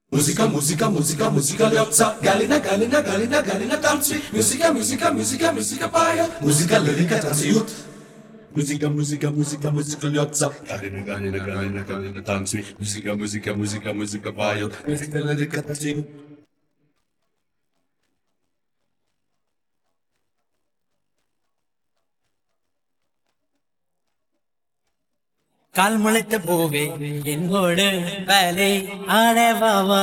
Muzyka, muzyka, muzyka, muzyka liopca Galina, galina, galina, galina tańczy Muzyka, muzyka, muzyka, muzyka paja Muzyka, liryka, tancjut Muzyka, muzyka, muzyka, muzyka liopca Galina, galina, galina, galina tańczy Muzyka, muzyka, muzyka, muzyka paja Muzyka, liryka, tancjut கால் முளைத்த பூவே என்னோடு வேலை ஆடவாவா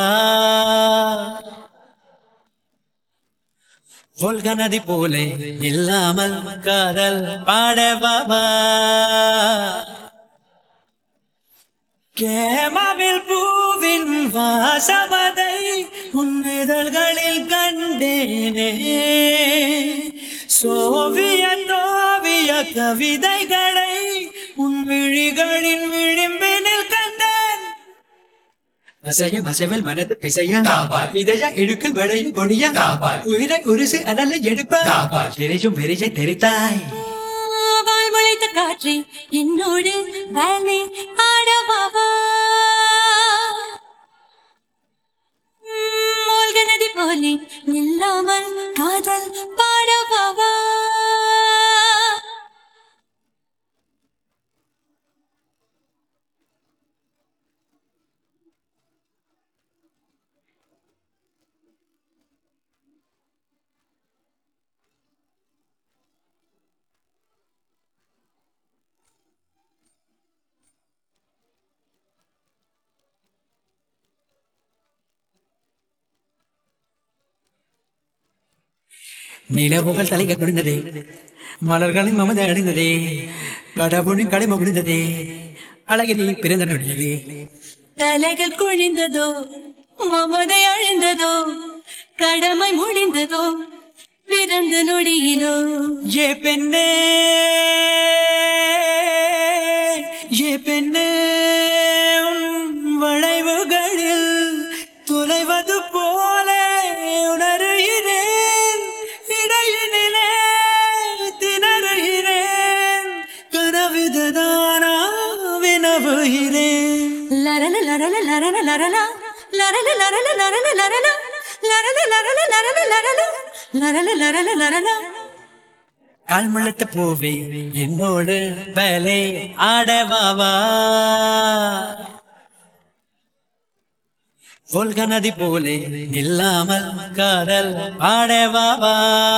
ஒல்க நதி போலே இல்லாமல் காதல் பாடவாவா கேமாவில் பூவின் வாசவதை உன்னிதழ்களில் கண்டேனே சோவியத் ஓவிய கவிதைகளை உன் விழிகளின் விளிம்பினில் கண்டேன் அசையும் அசைவல் மனது பிசையா தாபாய். இதய இழுக்கில் வளையும் கொடியா தாபாய். உயிரை உருசு அனலை எடுப்பா தாபாய். எரியும் வெறியை தெரித்தாய் வாய் முளைத்த காற்றே என்னோடு வேலை ஆடவாவா மூழ்க நதி போலே நில்லாமல் காதல் பாடவாவா நிலவுகள் தலைக குடிந்ததே மலர்களின் மமதை அடைந்ததே கடவுளின் கடை முடிந்ததே அழகிரி பிறந்த நொடியதே தலைகள் குழிந்ததோ மமதை அழிந்ததோ கடமை முடிந்ததோ பிறந்த நொடியிலோ ஏ பெண்ணே ஏ பெண்ணே உன் வளைவுகளில் தொலைவது போல உணர்கிறேன் இடையினிலே திணறுகிறேன் கனவிதுதானா வினவுகிறேன் லரல லரல லரல லரல லரல லரல லரல லரல லரல லரல லரல லரல லரல லரல லரல கால் முளைத்த பூவே என்னோடு வேலை ஆடவாவா ஒல்க நதி போலே இல்லாமல் காதல் ஆடவாவா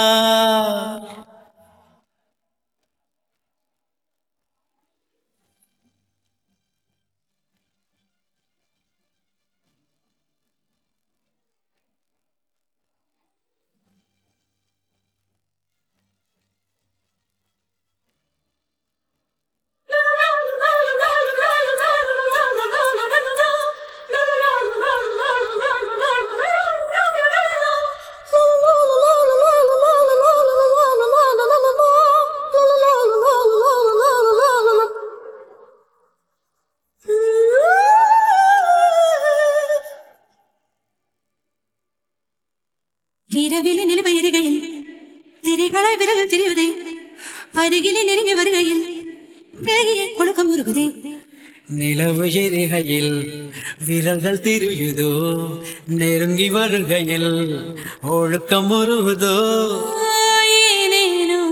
இரவிலே நிலவருகையில் திரைகளை விரல் தெரிவதே அருகிலே நெருங்கி வருகையில் வேகிய குழுக்கம் உருகுதே நிலவு எரிகையில் விரல்கள் திரியுதோ நெருங்கி வருகையில் ஒழுக்கம் உருகுதோ ஏனேனோ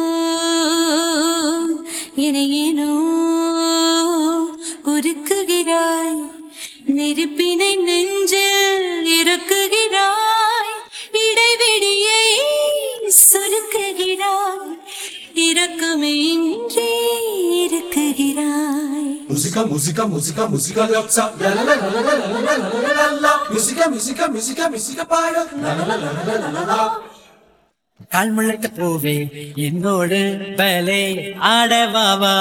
என்னை ஏனோ உருக்குகிறாய் நெருப்பினை நெஞ்சில் இறக்குகிறாய் இடைவெளியை சுருக்குகிறாய் இறக்கமின்றி இருக்குகிறாய் Muzyka, muzyka, muzyka, muzyka liopca La la la la la la la la la la la la Muzyka, muzyka, muzyka, muzyka paja La la la la la la la la கால் முளைத்த பூவே என்னோடு வேலை ஆடவாவா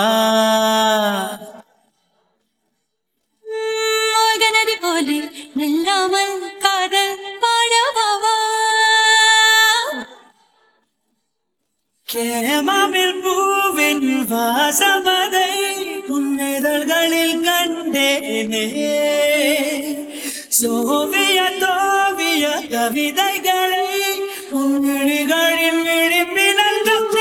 மூழ்க நதி போலே நில்லாமல் காதல் பாடவாவா கேமாவில் பூவின் வாசமதை உன்னிதழ்களில் கண்டேனே சோவிய தோவிய கவிதைகளை உன்னிழிகளின் விழிப்பினல்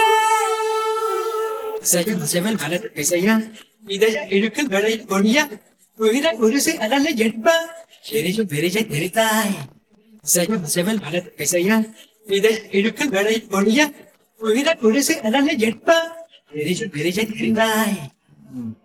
செவல் செவல் மலர் இசையா இதய இழுக்கில் விளை கொடியா உயிரை உருசி அனலை எடுப்ப தெரியும் பெரிய தெரித்தாய் செய்யும் செவல் மலர் இசைய இதை இழுக்கு வேலை பொழிய உயிர குடிசை அதனை எட்ப தெரியும் பெரிய தெரிந்தாய்